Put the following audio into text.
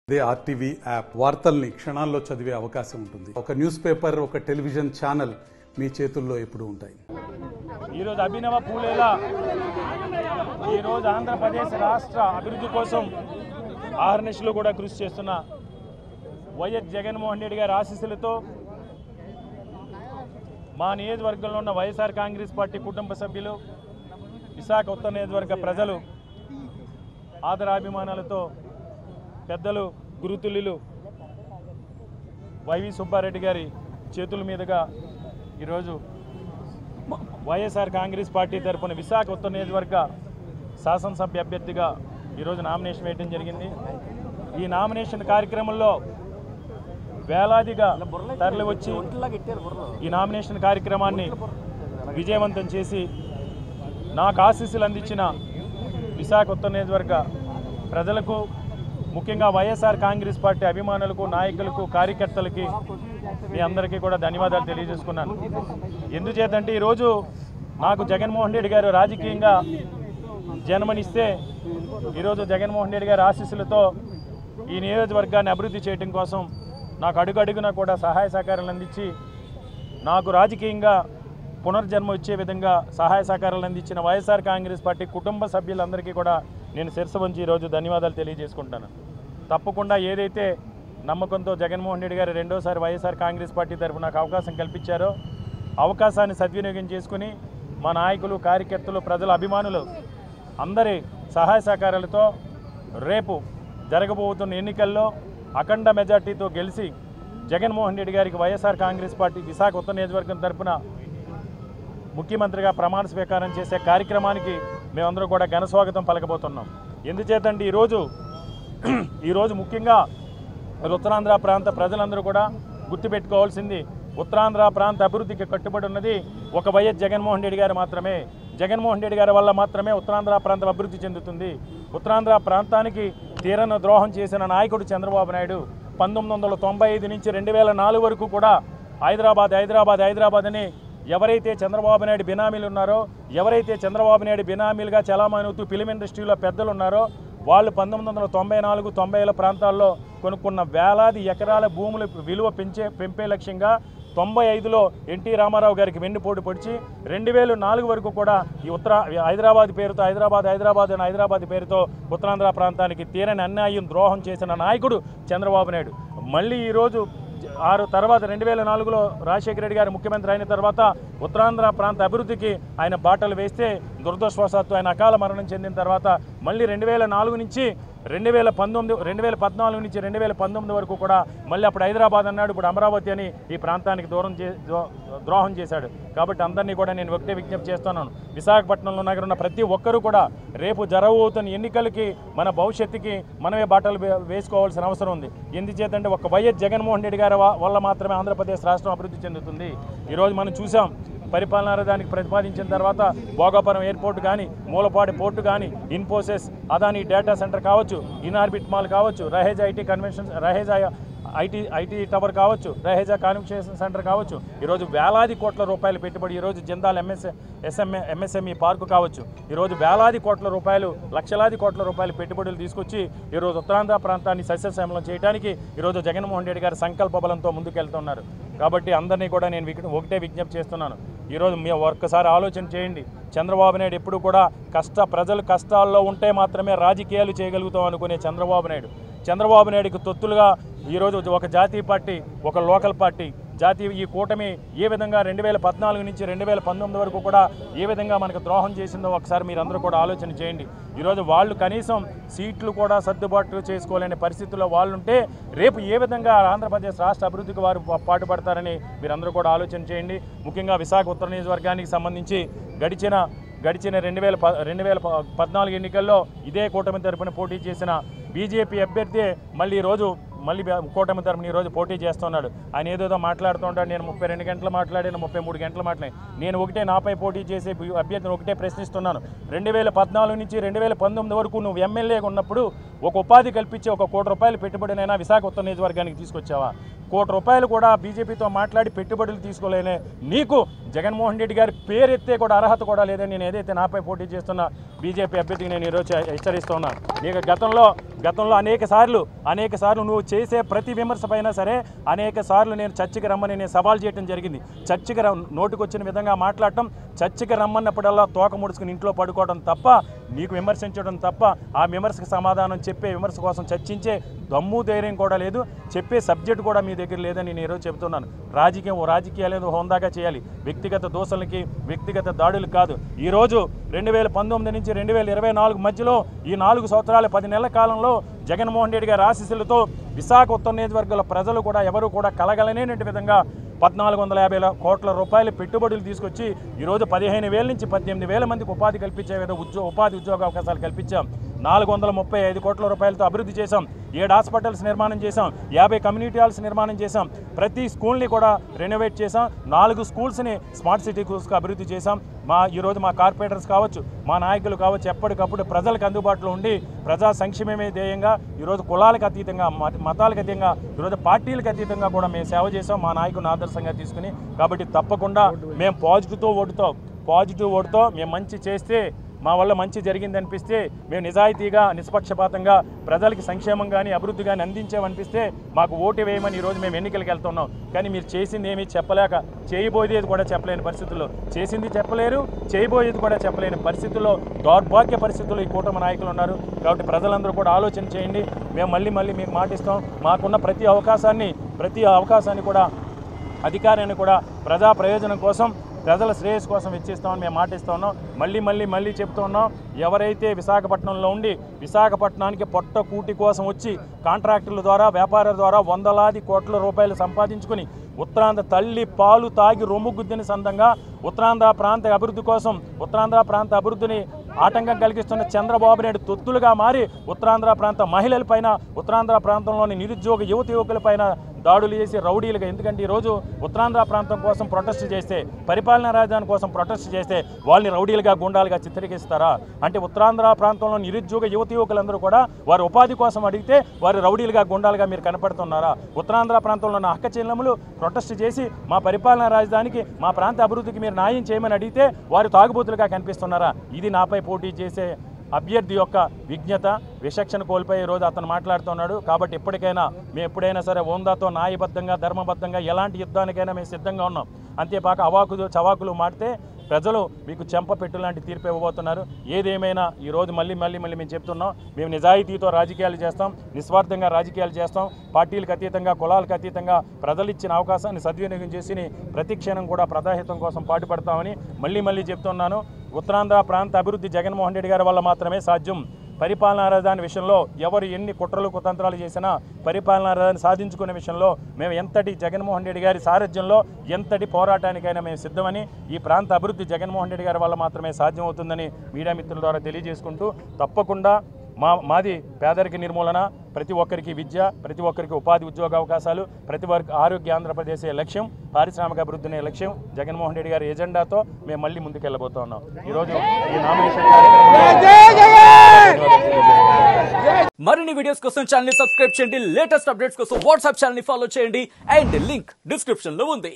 అదే RTV app వార్తల్ని క్షణాల్లో చదివే అవకాశం ఉంటుంది ఒక న్యూస్ పేపర్ ఒక టెలివిజన్ ఛానల్ మీ చేతుల్లో ఎప్పుడూ ఉంటాయి ఈరోజు అభినవ పూలేలా ఈరోజు ఆంధ్రప్రదేశ్ రాష్ట్ర అభివృద్ధి కోసం ఆహర్నిశలు కూడా కృషి చేస్తున్న వైఎస్ జగన్మోహన్ రెడ్డి గారి ఆశీస్సులతో మా నియోజకవర్గంలో ఉన్న వైఎస్ఆర్ కాంగ్రెస్ పార్టీ కుటుంబ సభ్యులు విశాఖ ఉత్తర నియోజకవర్గ ప్రజలు ఆదరాభిమానాలతో పెద్దలు గురుతుల్యులు వైవి సుబ్బారెడ్డి గారి చేతుల మీదుగా ఈరోజు వైఎస్ఆర్ కాంగ్రెస్ పార్టీ తరపున విశాఖ ఉత్తర నియోజకవర్గ శాసనసభ్య అభ్యర్థిగా ఈరోజు నామినేషన్ వేయడం జరిగింది ఈ నామినేషన్ కార్యక్రమంలో వేలాదిగా తరలి వచ్చి ఈ నామినేషన్ కార్యక్రమాన్ని విజయవంతం చేసి నాకు ఆశీస్సులు అందించిన విశాఖ ఉత్తర నియోజకవర్గ ప్రజలకు ముఖ్యంగా వైఎస్ఆర్ కాంగ్రెస్ పార్టీ అభిమానులకు నాయకులకు కార్యకర్తలకి మీ అందరికీ కూడా ధన్యవాదాలు తెలియజేసుకున్నాను ఎందుచేతంటే ఈరోజు నాకు జగన్మోహన్ రెడ్డి గారు రాజకీయంగా జన్మనిస్తే ఈరోజు జగన్మోహన్ రెడ్డి గారి ఆశీస్సులతో ఈ నియోజకవర్గాన్ని అభివృద్ధి చేయడం కోసం నాకు అడుగడుగున కూడా సహాయ సహకారాలు అందించి నాకు రాజకీయంగా పునర్జన్మ ఇచ్చే విధంగా సహాయ సహకారాలు అందించిన వైఎస్ఆర్ కాంగ్రెస్ పార్టీ కుటుంబ సభ్యులందరికీ కూడా నేను శిరస వంచి ఈరోజు ధన్యవాదాలు తెలియజేసుకుంటాను తప్పకుండా ఏదైతే నమ్మకంతో జగన్మోహన్ రెడ్డి గారు రెండోసారి వైఎస్ఆర్ కాంగ్రెస్ పార్టీ తరఫున నాకు అవకాశం కల్పించారో అవకాశాన్ని సద్వినియోగం చేసుకుని మా నాయకులు కార్యకర్తలు ప్రజల అభిమానులు అందరి సహాయ సహకారాలతో రేపు జరగబోతున్న ఎన్నికల్లో అఖండ మెజార్టీతో గెలిచి జగన్మోహన్ రెడ్డి గారికి వైఎస్ఆర్ కాంగ్రెస్ పార్టీ విశాఖ ఉత్తర నియోజకవర్గం తరపున ముఖ్యమంత్రిగా ప్రమాణ స్వీకారం చేసే కార్యక్రమానికి మేమందరం కూడా ఘన స్వాగతం పలకబోతున్నాం ఎందుచేతంటే ఈరోజు ఈరోజు ముఖ్యంగా ఉత్తరాంధ్ర ప్రాంత ప్రజలందరూ కూడా గుర్తుపెట్టుకోవాల్సింది ఉత్తరాంధ్ర ప్రాంత అభివృద్ధికి కట్టుబడి ఉన్నది ఒక వైఎస్ జగన్మోహన్ రెడ్డి గారు మాత్రమే జగన్మోహన్ రెడ్డి గారి వల్ల మాత్రమే ఉత్తరాంధ్ర ప్రాంతం అభివృద్ధి చెందుతుంది ఉత్తరాంధ్ర ప్రాంతానికి తీరన ద్రోహం చేసిన నాయకుడు చంద్రబాబు నాయుడు పంతొమ్మిది వందల తొంభై ఐదు నుంచి రెండు వేల నాలుగు వరకు కూడా హైదరాబాద్ హైదరాబాద్ హైదరాబాద్ అని ఎవరైతే చంద్రబాబు నాయుడు బినామీలు ఉన్నారో ఎవరైతే చంద్రబాబు నాయుడు బినామీలుగా చలామణవుతూ ఫిలిం ఇండస్ట్రీలో పెద్దలు ఉన్నారో వాళ్ళు పంతొమ్మిది వందల తొంభై నాలుగు తొంభైల ప్రాంతాల్లో కొనుక్కున్న వేలాది ఎకరాల భూముల విలువ పెంచే పెంపే లక్ష్యంగా తొంభై ఐదులో ఎన్టీ రామారావు గారికి వెన్నుపోటు పొడిచి రెండు వేల నాలుగు వరకు కూడా ఈ ఉత్తర హైదరాబాద్ పేరుతో హైదరాబాద్ హైదరాబాద్ అని హైదరాబాద్ పేరుతో ఉత్తరాంధ్ర ప్రాంతానికి తీరని అన్యాయం ద్రోహం చేసిన నాయకుడు చంద్రబాబు నాయుడు మళ్ళీ ఈరోజు ఆరు తర్వాత రెండు వేల నాలుగులో రాజశేఖర రెడ్డి గారు ముఖ్యమంత్రి అయిన తర్వాత ఉత్తరాంధ్ర ప్రాంత అభివృద్ధికి ఆయన బాటలు వేస్తే దురదృష్టవశాత్తు ఆయన అకాల మరణం చెందిన తర్వాత మళ్ళీ రెండు వేల నాలుగు నుంచి రెండు వేల పంతొమ్మిది రెండు వేల పద్నాలుగు నుంచి రెండు వేల పంతొమ్మిది వరకు కూడా మళ్ళీ అప్పుడు హైదరాబాద్ అన్నాడు ఇప్పుడు అమరావతి అని ఈ ప్రాంతానికి దూరం చే ద్రో- ద్రోహం చేశాడు కాబట్టి అందరినీ కూడా నేను ఒకటే విజ్ఞప్తి చేస్తున్నాను విశాఖపట్నంలో నగరం ఉన్న ప్రతి ఒక్కరూ కూడా రేపు జరగబోతున్న ఎన్నికలకి మన భవిష్యత్తుకి మనమే బాటలు వే- వేసుకోవాల్సిన అవసరం ఉంది ఎందుచేతంటే ఒక వైఎస్ జగన్మోహన్ రెడ్డి గారి వ- వల్ల మాత్రమే ఆంధ్రప్రదేశ్ రాష్ట్రం అభివృద్ధి చెందుతుంది ఈరోజు మనం చూసాం పరిపాలనా దానికి ప్రతిపాదించిన తర్వాత భోగాపురం ఎయిర్పోర్ట్ కానీ మూలపాడి పోర్టు కానీ ఇన్ఫోసిస్ అదాని డేటా సెంటర్ కావచ్చు ఇన్ఆర్బిట్ మాల్ కావచ్చు Raheja IT convention Raheja IT IT tower కావచ్చు రహేజా కన్వెన్షన్ సెంటర్ కావచ్చు ఈరోజు వేలాది కోట్ల రూపాయలు పెట్టుబడి ఈరోజు Jindal MS SMA MSME park కావచ్చు ఈరోజు వేలాది కోట్ల రూపాయలు లక్షలాది కోట్ల రూపాయలు పెట్టుబడులు తీసుకొచ్చి ఈరోజు ఉత్తరాంధ్ర ప్రాంతాన్ని సస్యశ్యామలం చేయడానికి ఈరోజు జగన్మోహన్ రెడ్డి గారు సంకల్ప బలంతో ముందుకెళ్తున్నారు కాబట్టి అందరినీ కూడా నేను విక- ఒకటే విజ్ఞప్తి చేస్తున్నాను ఈరోజు మీ ఒక్కసారి ఆలోచన చేయండి చంద్రబాబు నాయుడు ఎప్పుడు కూడా కష్ట ప్రజలు కష్టాల్లో ఉంటే మాత్రమే రాజకీయాలు చేయగలుగుతాం అనుకునే చంద్రబాబు నాయుడు చంద్రబాబు నాయుడుకి తొత్తులుగా ఈరోజు ఒక జాతీయ పార్టీ ఒక లోకల్ పార్టీ జాతీయ ఈ కూటమి ఏ విధంగా రెండు వేల పద్నాలుగు నుంచి రెండు వేల పంతొమ్మిది వరకు కూడా ఏ విధంగా మనకు ద్రోహం చేసిందో ఒకసారి మీరందరూ కూడా ఆలోచన చేయండి ఈరోజు వాళ్ళు కనీసం సీట్లు కూడా సర్దుబాటు చేసుకోలేని పరిస్థితుల్లో వాళ్ళు ఉంటే రేపు ఏ విధంగా ఆంధ్రప్రదేశ్ రాష్ట్ర అభివృద్ధికి వారు పా- పాటుపడతారని మీరందరూ కూడా ఆలోచన చేయండి ముఖ్యంగా విశాఖ ఉత్తర నియోజకవర్గానికి సంబంధించి గడిచిన గడిచిన రెండు వేల ప రెండు వేల ప- పద్నాలుగు ఎన్నికల్లో ఇదే కూటమి తరపున పోటీ చేసిన బీజేపీ అభ్యర్థి మళ్ళీ ఈరోజు మళ్ళీ బా- కూటమి తరపున ఈరోజు పోటీ చేస్తున్నాడు ఆయన ఏదేదో మాట్లాడుతుంటాడు నేను ముప్పై రెండు గంటలు మాట్లాడాను ముప్పై మూడు గంటలు మాట్లాడి నేను ఒకటే నాపై పోటీ చేసే బి- అభ్యర్థిని ఒకటే ప్రశ్నిస్తున్నాను రెండు వేల పద్నాలుగు నుంచి రెండు వేల పంతొమ్మిది వరకు నువ్వు ఎమ్మెల్యేగా ఉన్నప్పుడు ఒక ఉపాధి కల్పించి ఒక కోటి రూపాయలు పెట్టుబడినైనా విశాఖ ఉత్తర నియోజకవర్గానికి తీసుకొచ్చావా కోటి రూపాయలు కూడా బీజేపీతో మాట్లాడి పెట్టుబడులు తీసుకోలేనే నీకు జగన్మోహన్ రెడ్డి గారి పేరెత్తే కూడా అర్హత కూడా లేదని నేను ఏదైతే నాపై పోటీ చేస్తున్న బీజేపీ అభ్యర్థికి నేను ఈరోజు హెచ్చరిస్తున్నాను నీకు గతంలో గతంలో అనేక సార్లు అనేక సార్లు నువ్వు చేసే ప్రతి విమర్శ పైన సరే అనేక సార్లు నేను చర్చకి రమ్మని నేను సవాల్ చేయడం జరిగింది చర్చకి ర నోటుకొచ్చిన విధంగా మాట్లాడటం చర్చకి రమ్మన్నప్పుడల్లా తోక ముడుచుకుని ఇంట్లో పడుకోవడం తప్ప నీకు విమర్శించడం తప్ప ఆ విమర్శకు సమాధానం చెప్పే విమర్శ కోసం చర్చించే దమ్ము ధైర్యం కూడా లేదు చెప్పే సబ్జెక్ట్ కూడా మీ దగ్గర లేదని నేను ఈరోజు చెబుతున్నాను రాజకీయం ఓ రాజకీయాలు ఏదో హోందాగా చేయాలి వ్యక్తిగత దోషలకి వ్యక్తిగత దాడులు కాదు ఈరోజు రెండు వేల పంతొమ్మిది నుంచి రెండు వేల ఇరవై నాలుగు మధ్యలో ఈ నాలుగు సంవత్సరాల పది నెలల కాలంలో జగన్మోహన్ రెడ్డి గారి ఆశీస్సులతో విశాఖ ఉత్తర నియోజకవర్గాల ప్రజలు కూడా ఎవరు కూడా కలగలనేటువంటి విధంగా పద్నాలుగు వందల యాభై కోట్ల రూపాయల పెట్టుబడులు తీసుకొచ్చి ఈరోజు పదిహేను వేల నుంచి పద్దెనిమిది వేల మందికి ఉపాధి కల్పించే విధంగా ఉద్యో ఉపాధి ఉద్యోగ అవకాశాలు కల్పించాం నాలుగు వందల ముప్పై ఐదు కోట్ల రూపాయలతో అభివృద్ధి చేశాం ఏడు హాస్పిటల్స్ నిర్మాణం చేశాం యాభై కమ్యూనిటీ హాల్స్ నిర్మాణం చేశాం ప్రతి స్కూల్ని కూడా రెనోవేట్ చేశాం నాలుగు స్కూల్స్ని స్మార్ట్ సిటీ స్కూల్స్గా అభివృద్ధి చేశాం మా ఈరోజు మా కార్పొరేటర్స్ కావచ్చు మా నాయకులు కావచ్చు ఎప్పటికప్పుడు ప్రజలకు అందుబాటులో ఉండి ప్రజా సంక్షేమమే ధ్యేయంగా ఈరోజు కులాలకు అతీతంగా మత- మతాలకు అతీతంగా ఈరోజు పార్టీలకు అతీతంగా కూడా మేము సేవ చేసాం మా నాయకుని ఆదర్శంగా తీసుకుని కాబట్టి తప్పకుండా మేము పాజిటివ్తో ఓటుతో పాజిటివ్ ఓటుతో మేము మంచి చేస్తే మా వల్ల మంచి జరిగింది అనిపిస్తే మేము నిజాయితీగా నిష్పక్షపాతంగా ప్రజలకి సంక్షేమం కానీ అభివృద్ధి కానీ అందించామనిపిస్తే మాకు ఓటు వేయమని ఈరోజు మేము ఎన్నికలకు వెళ్తున్నాం కానీ మీరు చేసింది ఏమీ చెప్పలేక చేయబోయేది కూడా చెప్పలేని పరిస్థితుల్లో చేసింది చెప్పలేరు చేయబోయేది కూడా చెప్పలేని పరిస్థితుల్లో దౌర్భాగ్య పరిస్థితుల్లో ఈ కూటమి నాయకులు ఉన్నారు కాబట్టి ప్రజలందరూ కూడా ఆలోచన చేయండి మేము మళ్ళీ మళ్ళీ మీకు మాటిస్తాం మాకున్న ప్రతి అవకాశాన్ని ప్రతి అవకాశాన్ని కూడా అధికారాన్ని కూడా ప్రజా ప్రయోజనం కోసం ప్రజల శ్రేయస్సు కోసం ఇచ్చిస్తామని మేము మాటిస్తా ఉన్నాం మళ్ళీ మళ్ళీ మళ్ళీ చెప్తూ ఉన్నాం ఎవరైతే విశాఖపట్నంలో ఉండి విశాఖపట్నానికి పొట్ట కూటి కోసం వచ్చి కాంట్రాక్టుల ద్వారా వ్యాపారుల ద్వారా వందలాది కోట్ల రూపాయలు సంపాదించుకుని ఉత్తరాంధ్ర తల్లి పాలు తాగి రొమ్ము గుద్దిన సందంగా ఉత్తరాంధ్ర ప్రాంత అభివృద్ధి కోసం ఉత్తరాంధ్ర ప్రాంత అభివృద్ధిని ఆటంకం కలిగిస్తున్న చంద్రబాబు నాయుడు తొత్తులుగా మారి ఉత్తరాంధ్ర ప్రాంత మహిళలపైన ఉత్తరాంధ్ర ప్రాంతంలోని నిరుద్యోగ యువత యువకులపైన దాడులు చేసి రౌడీలుగా ఎందుకంటే ఈరోజు ఉత్తరాంధ్ర ప్రాంతం కోసం ప్రొటెస్ట్ చేస్తే పరిపాలనా రాజధాని కోసం ప్రొటెస్ట్ చేస్తే వాళ్ళని రౌడీలుగా గుండాలుగా చిత్రీకరిస్తారా అంటే ఉత్తరాంధ్ర ప్రాంతంలో నిరుద్యోగ యువత యువకులందరూ కూడా వారి ఉపాధి కోసం అడిగితే వారు రౌడీలుగా గుండాలుగా మీరు కనపడుతున్నారా ఉత్తరాంధ్ర ప్రాంతంలో ఉన్న అక్క చెల్లెములు ప్రొటెస్ట్ చేసి మా పరిపాలనా రాజధానికి మా ప్రాంత అభివృద్ధికి మీరు న్యాయం చేయమని అడిగితే వారు తాగుబోతులుగా కనిపిస్తున్నారా ఇది నాపై పోటీ చేసే అభ్యర్థి యొక్క విజ్ఞత విచక్షణ కోల్పోయే రోజు అతను మాట్లాడుతున్నాడు కాబట్టి ఎప్పటికైనా మేము ఎప్పుడైనా సరే ఓందాతో న్యాయబద్ధంగా ధర్మబద్ధంగా ఎలాంటి యుద్ధానికైనా మేము సిద్ధంగా ఉన్నాం అంతేపాక అవాకులు చవాకులు మాడితే ప్రజలు మీకు చెంప పెట్టు లాంటి తీర్పు ఇవ్వబోతున్నారు ఏదేమైనా ఈ రోజు మళ్ళీ మళ్ళీ మళ్ళీ మేము చెప్తున్నాం మేము నిజాయితీతో రాజకీయాలు చేస్తాం నిస్వార్థంగా రాజకీయాలు చేస్తాం పార్టీలకు అతీతంగా కులాలకు అతీతంగా ప్రజలు ఇచ్చిన అవకాశాన్ని సద్వినియోగం చేసి ప్రతి క్షణం కూడా ప్రజాహితం కోసం పాటుపడతామని మళ్ళీ మళ్ళీ చెప్తున్నాను ఉత్తరాంధ్ర ప్రాంత అభివృద్ధి జగన్మోహన్ రెడ్డి గారి వల్ల మాత్రమే సాధ్యం పరిపాలనా రాజధాని విషయంలో ఎవరు ఎన్ని కుట్రలు కుతంత్రాలు చేసినా పరిపాలనా రాజధాని సాధించుకునే విషయంలో మేము ఎంతటి జగన్మోహన్ రెడ్డి గారి సారథ్యంలో ఎంతటి పోరాటానికైనా మేము సిద్ధమని ఈ ప్రాంత అభివృద్ధి జగన్మోహన్ రెడ్డి గారి వల్ల మాత్రమే సాధ్యమవుతుందని మీడియా మిత్రుల ద్వారా తెలియజేసుకుంటూ తప్పకుండా మా మాది పేదరిక నిర్మూలన ప్రతి ఒక్కరికి విద్య ప్రతి ఒక్కరికి ఉపాధి ఉద్యోగ అవకాశాలు ప్రతి ఒక్కరికి ఆరోగ్య ఆంధ్రప్రదేశ్ లక్ష్యం పారిశ్రామిక అభివృద్ధినే లక్ష్యం జగన్మోహన్ రెడ్డి గారి ఎజెండాతో మేము మళ్ళీ ముందుకెళ్ళబోతా ఉన్నాం ఈరోజు ఈ నామినేషన్ కార్యక్రమంలో మరిన్ని వీడియోస్ కోసం ఛానల్ ని సబ్స్క్రైబ్ చేయండి లేటెస్ట్ అప్డేట్స్ కోసం వాట్సాప్ ఛానల్ ని ఫాలో చేయండి అండ్ లింక్ డిస్క్రిప్షన్ లో ఉంది